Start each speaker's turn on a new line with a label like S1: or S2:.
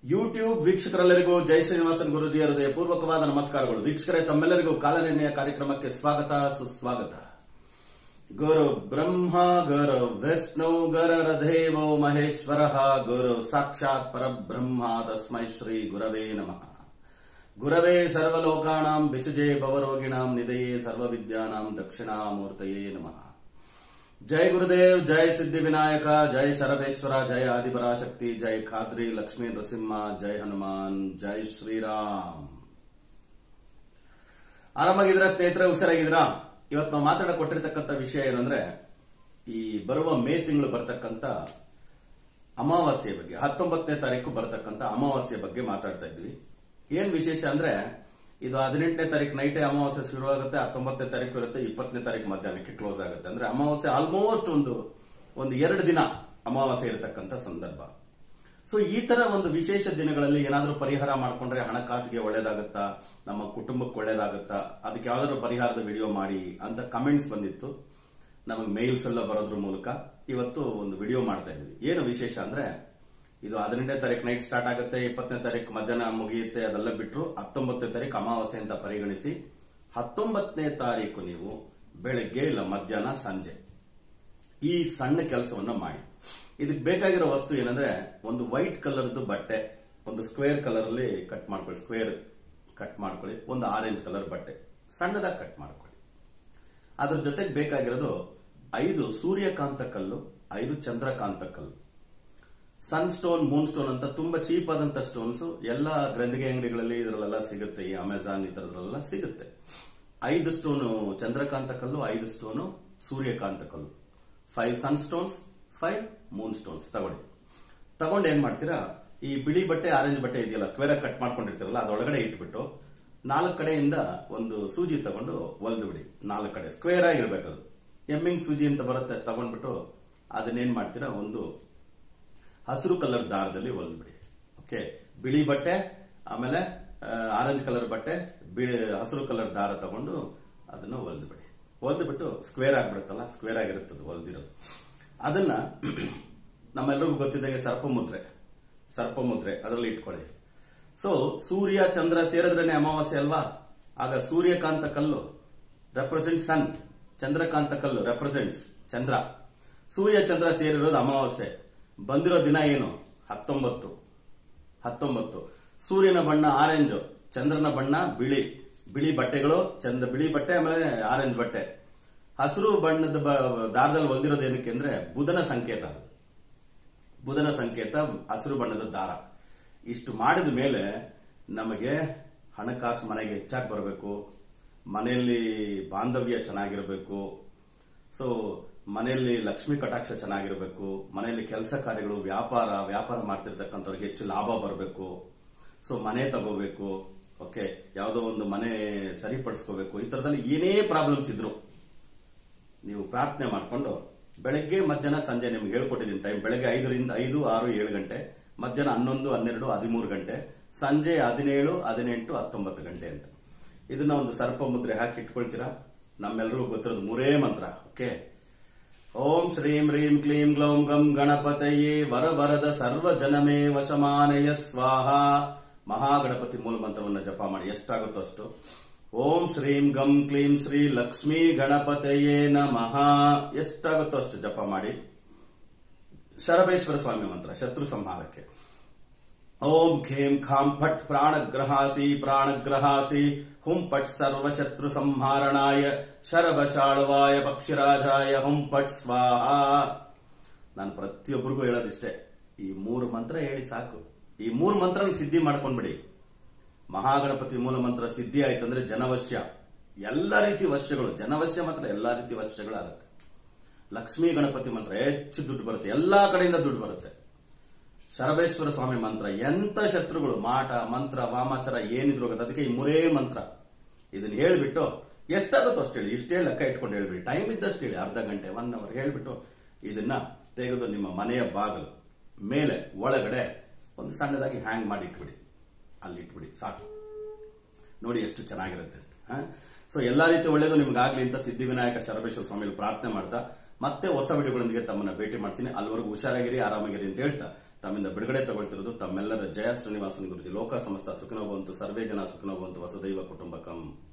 S1: YouTube ವೀಕ್ಷಕರೆಲ್ಲರಿಗೂ ಜೈ ಶ್ರೀನಿವಾಸನ್ ಗುರುಜಿಯ ಹೃದಯಪೂರ್ವಕವಾದ ನಮಸ್ಕಾರಗಳು ವೀಕ್ಷಕರೇ ತಮ್ಮೆಲ್ಲರಿಗೂ ಕಾಲನೆನೆಯ ಕಾರ್ಯಕ್ರಮಕ್ಕೆ ಸ್ವಾಗತ ಸುಸ್ವಾಗತ ಗುರು ಬ್ರಹ್ಮ ಗುರು ವಿಷ್ಣು ಗುರರ ದೇವೋ ಮಹೇಶ್ವರ ಗುರು ಸಾಕ್ಷಾತ್ ಪರಬ್ರಹ್ಮ ತಸ್ಮೈ ಶ್ರೀ ಗುರವೇ ನಮಃ ಗುರವೇ ಸರ್ವಲೋಕಾನಾಂ ಬಿಸುಜೆ ಭವರೋಗಿಣಾಂ ನಿಧಯೇ ಸರ್ವವಿದ್ಯಾನಾಂ ದಕ್ಷಿಣಾಮೂರ್ತಯೇ ನಮಃ ಜೈ ಗುರುದೇವ್ ಜೈ ಸಿದ್ಧಿ ವಿನಾಯಕ ಜೈ ಶರಬೇಶ್ವರ ಜೈ ಆದಿಪರಾಶಕ್ತಿ ಜೈ ಖಾದ್ರಿ ಲಕ್ಷ್ಮೀ ನರಸಿಂಹ ಜೈ ಹನುಮಾನ್ ಜೈ ಶ್ರೀರಾಮ್ ಆರಾಮಾಗಿದ್ರ ಸ್ನೇಹಿತರೆ ಹುಷಾರಾಗಿದ್ರ ಇವತ್ತು ನಾವು ಮಾತಾಡ ಕೊಟ್ಟಿರ್ತಕ್ಕಂಥ ವಿಷಯ ಏನಂದ್ರೆ ಈ ಬರುವ ಮೇ ತಿಂಗಳು ಬರ್ತಕ್ಕಂಥ ಅಮಾವಾಸ್ಯೆ ಬಗ್ಗೆ ಹತ್ತೊಂಬತ್ತನೇ ತಾರೀಕು ಬರ್ತಕ್ಕಂಥ ಅಮಾವಾಸ್ಯೆ ಬಗ್ಗೆ ಮಾತಾಡ್ತಾ ಇದ್ವಿ ಏನ್ ವಿಶೇಷ ಅಂದ್ರೆ ಇದು ಹದಿನೆಂಟನೇ ತಾರೀಕು ನೈಟೇ ಅಮಾವಾಸ್ಯೆ ಶುರುವಾಗುತ್ತೆ ಹತ್ತೊಂಬತ್ತನೇ ತಾರೀಕು ಇರುತ್ತೆ ಇಪ್ಪತ್ತನೇ ತಾರೀಕು ಮಧ್ಯಾಹ್ನಕ್ಕೆ ಕ್ಲೋಸ್ ಆಗುತ್ತೆ ಅಂದ್ರೆ ಅಮಾವಾಸ್ಯೆ ಆಲ್ಮೋಸ್ಟ್ ಒಂದು ಒಂದು ಎರಡು ದಿನ ಅಮಾವಾಸ್ಯೆ ಇರತಕ್ಕಂಥ ಸಂದರ್ಭ ಸೊ ಈ ತರ ಒಂದು ವಿಶೇಷ ದಿನಗಳಲ್ಲಿ ಏನಾದರೂ ಪರಿಹಾರ ಮಾಡ್ಕೊಂಡ್ರೆ ಹಣಕಾಸಿಗೆ ಒಳ್ಳೇದಾಗುತ್ತಾ ನಮ್ಮ ಕುಟುಂಬಕ್ಕೆ ಒಳ್ಳೇದಾಗುತ್ತಾ ಅದಕ್ಕೆ ಯಾವ್ದಾದ್ರು ಪರಿಹಾರದ ವಿಡಿಯೋ ಮಾಡಿ ಅಂತ ಕಮೆಂಟ್ಸ್ ಬಂದಿತ್ತು ನಮಗೆ ಮೇಲ್ಸ್ ಎಲ್ಲ ಬರೋದ್ರ ಮೂಲಕ ಇವತ್ತು ಒಂದು ವಿಡಿಯೋ ಮಾಡ್ತಾ ಇದ್ವಿ ಏನು ವಿಶೇಷ ಅಂದ್ರೆ ಇದು ಹದಿನೆಂಟನೇ ತಾರೀಕು ನೈಟ್ ಸ್ಟಾರ್ಟ್ ಆಗುತ್ತೆ ಇಪ್ಪತ್ತನೇ ತಾರೀಕು ಮಧ್ಯಾಹ್ನ ಮುಗಿಯುತ್ತೆ ಅದೆಲ್ಲ ಬಿಟ್ಟರು ಹತ್ತೊಂಬತ್ತನೇ ತಾರೀಕು ಅಮಾವಾಸ್ಯೆ ಅಂತ ಪರಿಗಣಿಸಿ ಹತ್ತೊಂಬತ್ತನೇ ತಾರೀಕು ನೀವು ಬೆಳಗ್ಗೆ ಇಲ್ಲ ಮಧ್ಯಾಹ್ನ ಸಂಜೆ ಈ ಸಣ್ಣ ಕೆಲಸವನ್ನ ಮಾಡಿ ಇದಕ್ಕೆ ಬೇಕಾಗಿರೋ ವಸ್ತು ಏನಂದ್ರೆ ಒಂದು ವೈಟ್ ಕಲರ್ದು ಬಟ್ಟೆ ಒಂದು ಸ್ಕ್ವೇರ್ ಕಲರ್ ಅಲ್ಲಿ ಕಟ್ ಮಾಡ್ಕೊಳ್ಳಿ ಸ್ಕ್ವೇರ್ ಕಟ್ ಮಾಡ್ಕೊಳ್ಳಿ ಒಂದು ಆರೆಂಜ್ ಕಲರ್ ಬಟ್ಟೆ ಸಣ್ಣದಾಗಿ ಕಟ್ ಮಾಡ್ಕೊಳ್ಳಿ ಅದ್ರ ಜೊತೆಗೆ ಬೇಕಾಗಿರೋದು ಐದು ಸೂರ್ಯಕಾಂತ ಕಲ್ಲು ಐದು ಚಂದ್ರಕಾಂತ ಕಲ್ಲು ಸನ್ ಸ್ಟೋನ್ ಮೂನ್ ಸ್ಟೋನ್ ಅಂತ ತುಂಬಾ ಚೀಪ್ ಆದಂತ ಸ್ಟೋನ್ಸ್ ಎಲ್ಲ ಗ್ರಂಥಿಗೆ ಅಂಗಡಿಗಳಲ್ಲಿ ಇದರಲ್ಲೆಲ್ಲ ಸಿಗುತ್ತೆ ಈ ಅಮೆಝಾನ್ ಈ ತರದ್ರೆಲ್ಲ ಸಿಗುತ್ತೆ ಐದು ಸ್ಟೋನು ಚಂದ್ರಕಾಂತ ಕಲ್ಲು ಐದು ಸ್ಟೋನು ಸೂರ್ಯಕಾಂತ ಕಲ್ಲು five sun stones five moon stones ತಗೊಳ್ಳಿ ತಗೊಂಡು ಏನ್ ಮಾಡ್ತೀರಾ ಈ ಬಿಳಿ ಬಟ್ಟೆ ಆರೆಂಜ್ ಬಟ್ಟೆ ಇದೆಯಲ್ಲ ಸ್ಕ್ವೇರ್ ಕಟ್ ಮಾಡ್ಕೊಂಡಿರ್ತೀರಲ್ಲ ಅದೊಳಗಡೆ ಇಟ್ಬಿಟ್ಟು ನಾಲ್ಕು ಕಡೆಯಿಂದ ಒಂದು ಸೂಜಿ ತಗೊಂಡು ಒಲ್ದು ಬಿಡಿ ನಾಲ್ಕು ಕಡೆ ಸ್ಕ್ವೇರ್ ಆಗಿರ್ಬೇಕು ಅದು ಎಮ್ಮಿಂಗ್ ಸೂಜಿ ಅಂತ ಬರುತ್ತೆ ತಗೊಂಡ್ಬಿಟ್ಟು ಅದನ್ನೇನ್ ಮಾಡ್ತೀರಾ ಒಂದು ಹಸಿರು ಕಲರ್ ದಾರದಲ್ಲಿ ಹೊಲ್ದ್ಬಿಡಿ ಓಕೆ ಬಿಳಿ ಬಟ್ಟೆ ಆಮೇಲೆ ಆರೆಂಜ್ ಕಲರ್ ಬಟ್ಟೆ ಬಿಳಿ ಹಸಿರು ಕಲರ್ ದಾರ ತಗೊಂಡು ಅದನ್ನು ಹೊಲ್ದ್ಬಿಡಿ ಹೊಲ್ದ್ಬಿಟ್ಟು ಸ್ಕ್ವೇರ್ ಆಗ್ಬಿಡುತ್ತಲ್ಲ ಸ್ಕ್ವೇರ್ ಆಗಿರುತ್ತದೆ ಹೊಲ್ದಿರೋದು ಅದನ್ನ ನಮ್ಮೆಲ್ಲರಿಗೂ ಗೊತ್ತಿದ್ದಂಗೆ ಸರ್ಪ ಮುದ್ರೆ ಸರ್ಪ ಮುದ್ರೆ ಅದರಲ್ಲಿ ಇಟ್ಕೊಳ್ಳಿ ಸೊ ಸೂರ್ಯ ಚಂದ್ರ ಸೇರಿದ್ರೇನೆ ಅಮಾವಾಸ್ಯೆ ಅಲ್ವಾ ಆಗ ಸೂರ್ಯಕಾಂತ ಕಲ್ಲು ರೆಪ್ರೆಸೆಂಟ್ ಸನ್ ಚಂದ್ರಕಾಂತ ಕಲ್ಲು ರೆಪ್ರೆಸೆಂಟ್ಸ್ ಚಂದ್ರ ಸೂರ್ಯ ಚಂದ್ರ ಸೇರಿರೋದು ಅಮಾವಾಸ್ಯೆ ಬಂದಿರೋ ದಿನ ಏನು ಹತ್ತೊಂಬತ್ತು ಹತ್ತೊಂಬತ್ತು ಸೂರ್ಯನ ಬಣ್ಣ ಆರೆಂಜ್ ಚಂದ್ರನ ಬಣ್ಣ ಬಿಳಿ ಬಿಳಿ ಬಟ್ಟೆಗಳು ಚಂದ್ರ ಬಿಳಿ ಬಟ್ಟೆ ಆಮೇಲೆ ಆರೆಂಜ್ ಬಟ್ಟೆ ಹಸಿರು ಬಣ್ಣದ ದಾರದಲ್ಲಿ ಹೊಂದಿರೋದು ಏನಕ್ಕೆ ಅಂದ್ರೆ ಬುಧನ ಸಂಕೇತ ಅದು. ಬುಧನ ಸಂಕೇತ ಹಸಿರು ಬಣ್ಣದ ದಾರ ಇಷ್ಟು ಮಾಡಿದ ಮೇಲೆ ನಮಗೆ ಹಣಕಾಸು ಮನೆಗೆ ಹೆಚ್ಚಾಗಿ ಬರಬೇಕು ಮನೆಯಲ್ಲಿ ಬಾಂಧವ್ಯ ಚೆನ್ನಾಗಿರಬೇಕು ಸೊ ಮನೆಯಲ್ಲಿ ಲಕ್ಷ್ಮಿ ಕಟಾಕ್ಷ ಚೆನ್ನಾಗಿರಬೇಕು ಮನೆಯಲ್ಲಿ ಕೆಲಸ ಕಾರ್ಯಗಳು ವ್ಯಾಪಾರ ವ್ಯಾಪಾರ ಮಾಡ್ತಿರ್ತಕ್ಕಂಥವ್ರಿಗೆ ಹೆಚ್ಚು ಲಾಭ ಬರಬೇಕು ಸೊ ಮನೆ ತಗೋಬೇಕು ಓಕೆ ಯಾವುದೋ ಒಂದು ಮನೆ ಸರಿಪಡಿಸ್ಕೋಬೇಕು ಈ ತರದಲ್ಲಿ ಏನೇ ಪ್ರಾಬ್ಲಮ್ಸ್ ಇದ್ರು ನೀವು ಪ್ರಾರ್ಥನೆ ಮಾಡಿಕೊಂಡು ಬೆಳಗ್ಗೆ ಮಧ್ಯಾಹ್ನ ಸಂಜೆ ನಿಮ್ಗೆ ಹೇಳ್ಕೊಟ್ಟಿದ್ದೀನಿ ಟೈಮ್ ಬೆಳಗ್ಗೆ ಐದರಿಂದ ಐದು ಆರು ಏಳು ಗಂಟೆ ಮಧ್ಯಾಹ್ನ ಹನ್ನೊಂದು ಹನ್ನೆರಡು ಹದಿಮೂರು ಗಂಟೆ ಸಂಜೆ ಹದಿನೇಳು ಹದಿನೆಂಟು ಹತ್ತೊಂಬತ್ತು ಗಂಟೆ ಅಂತ ಇದನ್ನ ಒಂದು ಸರ್ಪ ಮುದ್ರೆ ಹಾಕಿ ಇಟ್ಕೊಳ್ತೀರಾ ನಮ್ಮೆಲ್ಲರಿಗೂ ಗೊತ್ತಿರೋದು ಮೂರೇ ಮಂತ್ರ ಓಕೆ ಓಂ ಶ್ರೀಂ ಹ್ರೀಂ ಕ್ಲೀಂ ಗ್ಲೌಂ ಗಂ ಗಣಪತಯೇ ವರ ವರದ ಸರ್ವ ಜನಮೇ ವಶಮಾನಯ ಸ್ವಾಹ ಮಹಾಗಣಪತಿ ಮೂಲ ಮಂತ್ರವನ್ನ ಜಪ ಮಾಡಿ ಎಷ್ಟಾಗುತ್ತೋ ಅಷ್ಟು ಓಂ ಶ್ರೀಂ ಗಂ ಕ್ಲೀಂ ಶ್ರೀ ಲಕ್ಷ್ಮೀ ಗಣಪತಯೇ ನಮಃ ಎಷ್ಟಾಗುತ್ತೋ ಅಷ್ಟು ಜಪ ಮಾಡಿ ಶರಬೇಶ್ವರ ಸ್ವಾಮಿ ಮಂತ್ರ ಶತ್ರು ಸಂಹಾರಕ್ಕೆ ಓಂ ಖೇಂ ಖಾಂ ಫಟ್ ಪ್ರಾಣಗ್ರಹಾಸಿ ಪ್ರಾಣಗ್ರಹಾಸಿ ಹುಂ ಪಟ್ ಸರ್ವಶತ್ರು ಸಂಹಾರಣಾಯ ಶರಭಶಾಳವಾಯ ಪಕ್ಷಿರಾಜಾಯ ಹುಂ ಪಟ್ ಸ್ವಾಹ ನಾನು ಪ್ರತಿಯೊಬ್ಬರಿಗೂ ಹೇಳೋದಿಷ್ಟೇ ಈ ಮೂರು ಮಂತ್ರ ಹೇಳಿ ಸಾಕು ಈ ಮೂರು ಮಂತ್ರ ಸಿದ್ಧಿ ಮಾಡ್ಕೊಂಡ್ಬಿಡಿ ಮಹಾಗಣಪತಿ ಮೂಲ ಮಂತ್ರ ಸಿದ್ಧಿ ಆಯ್ತಂದ್ರೆ ಜನವಶ್ಯ ಎಲ್ಲ ರೀತಿ ವಶ್ಯಗಳು ಜನವಶ್ಯ ಮಾತ್ರ ಎಲ್ಲಾ ರೀತಿ ವಶ್ಯಗಳಾಗುತ್ತೆ ಲಕ್ಷ್ಮೀ ಗಣಪತಿ ಮಂತ್ರ ಹೆಚ್ಚು ದುಡ್ಡು ಬರುತ್ತೆ ಎಲ್ಲಾ ಕಡೆಯಿಂದ ದುಡ್ಡು ಬರುತ್ತೆ ಶರಬೇಶ್ವರ ಸ್ವಾಮಿ ಮಂತ್ರ ಎಂತ ಶತ್ರುಗಳು ಮಾಟ ಮಂತ್ರ ವಾಮಾಚಾರ ಏನಿದ್ರು ಗೊತ್ತಾ? ಅದಕ್ಕೆ ಈ ಮೂರೇ ಮಂತ್ರ ಇದನ್ನ ಹೇಳ್ಬಿಟ್ಟು ಎಷ್ಟಾಗುತ್ತೋ ಅಷ್ಟು ಹೇಳಿ ಇಷ್ಟೇ ಲೆಕ್ಕ ಇಟ್ಕೊಂಡು ಹೇಳ್ಬಿಡಿ ಟೈಮ್ ಇದ್ದಷ್ಟು ಹೇಳಿ ಅರ್ಧ ಗಂಟೆ ಒನ್ ಅವರ್ ಹೇಳ್ಬಿಟ್ಟು ಇದನ್ನ ತೆಗೆದು ನಿಮ್ಮ ಮನೆಯ ಬಾಗಿಲು ಮೇಲೆ ಒಳಗಡೆ ಒಂದು ಸಣ್ಣದಾಗಿ ಹ್ಯಾಂಗ್ ಮಾಡಿ ಇಟ್ಬಿಡಿ ಅಲ್ಲಿ ಇಟ್ಬಿಡಿ ಸಾಕು ನೋಡಿ ಎಷ್ಟು ಚೆನ್ನಾಗಿರುತ್ತೆ ಸೊ ಎಲ್ಲಾ ರೀತಿ ಒಳ್ಳೇದು ನಿಮ್ಗಾಗ್ಲಿ ಅಂತ ಸಿದ್ಧಿವಿನಾಯಕ ಶರಬೇಶ್ವರ ಸ್ವಾಮಿ ಪ್ರಾರ್ಥನೆ ಮಾಡ್ತಾ ಮತ್ತೆ ಹೊಸ ವಿಡಿಯೋಗಳೊಂದಿಗೆ ತಮ್ಮನ್ನ ಭೇಟಿ ಮಾಡ್ತೀನಿ ಅಲ್ಲಿವರೆಗೂ ಹುಷಾರಾಗಿರಿ ಆರಾಮಾಗಿರಿ ಅಂತ ಹೇಳ್ತಾ ತಮ್ಮಿಂದ ಬಿಡುಗಡೆ ತಗೊಳ್ತಿರೋದು ತಮ್ಮೆಲ್ಲರ ಜಯ ಶ್ರೀನಿವಾಸನ್ ಗುರುಜಿ ಲೋಕ ಸಮಸ್ತ ಸುಖಿನೋ ಬಂತು ಸರ್ವೇ ಜನ ಸುಖಿನೋ ಬಂತು ವಸುದೈವ ಕುಟುಂಬಕಂ